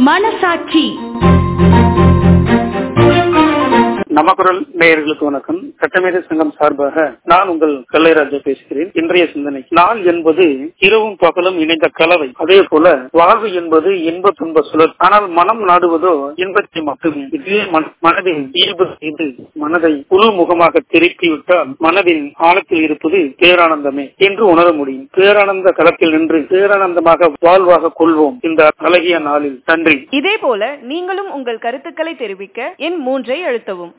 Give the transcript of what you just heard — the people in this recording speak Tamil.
மனசாட்சி நமக்குரல் நேயர்களுக்கு வணக்கம் சட்டமேதை சங்கம் சார்பாக நான் உங்கள் கல்லைராஜா பேசுகிறேன் இன்றைய சிந்தனை நாள் என்பது இரவும் பகலும் இணைந்த கலவை அதே போல வாழ்வு என்பது இன்ப துன்ப சுழல் ஆனால் மனம் நாடுவதோ இன்பத்தை மட்டுமே இதுவே மன- மனதின் இயல்பு இது மனதை உள்முகமாக திருப்பிவிட்டால் மனதின் ஆழத்தில் இருப்பது பேரானந்தமே என்று உணர முடியும் பேரானந்த களத்தில் நின்று பேரானந்தமாக வாழ்வாக கொள்வோம் இந்த அழகிய நாளில் நன்றி இதே போல நீங்களும் உங்கள் கருத்துக்களை தெரிவிக்க எண் மூன்றை அழுத்தவும்